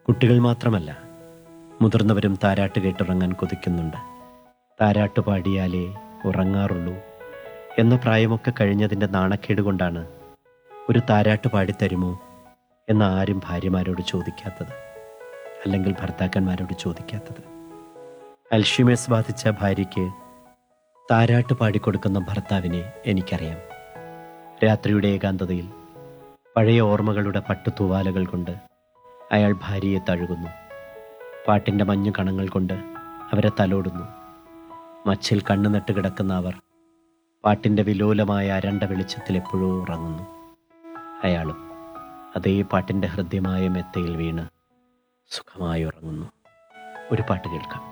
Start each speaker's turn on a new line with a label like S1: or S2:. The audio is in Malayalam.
S1: കുട്ടികൾ മാത്രമല്ല മുതിർന്നവരും താരാട്ട് കേട്ടുറങ്ങാൻ കൊതിക്കുന്നുണ്ട് താരാട്ട് പാടിയാലേ ഉറങ്ങാറുള്ളൂ എന്ന പ്രായമൊക്കെ കഴിഞ്ഞതിൻ്റെ നാണക്കേട് കൊണ്ടാണ് ഒരു താരാട്ട് പാടിത്തരുമോ എന്ന് ആരും ഭാര്യമാരോട് ചോദിക്കാത്തത് അല്ലെങ്കിൽ ഭർത്താക്കന്മാരോട് ചോദിക്കാത്തത് അൽഷിമേഴ്സ് ബാധിച്ച ഭാര്യയ്ക്ക് താരാട്ട് പാടിക്കൊടുക്കുന്ന ഭർത്താവിനെ എനിക്കറിയാം രാത്രിയുടെ ഏകാന്തതയിൽ പഴയ ഓർമ്മകളുടെ പട്ടുതൂവാലകൾ കൊണ്ട് അയാൾ ഭാര്യയെ തഴുകുന്നു പാട്ടിൻ്റെ മഞ്ഞു കണങ്ങൾ കൊണ്ട് അവരെ തലോടുന്നു മച്ചിൽ കണ്ണു നട്ട് കിടക്കുന്ന അവർ പാട്ടിൻ്റെ വിലോലമായ അരണ്ട വെളിച്ചത്തിൽ എപ്പോഴോ ഉറങ്ങുന്നു അയാളും അതേ പാട്ടിൻ്റെ ഹൃദ്യമായ മെത്തയിൽ വീണ് സുഖമായി ഉറങ്ങുന്നു ഒരു പാട്ട് കേൾക്കാം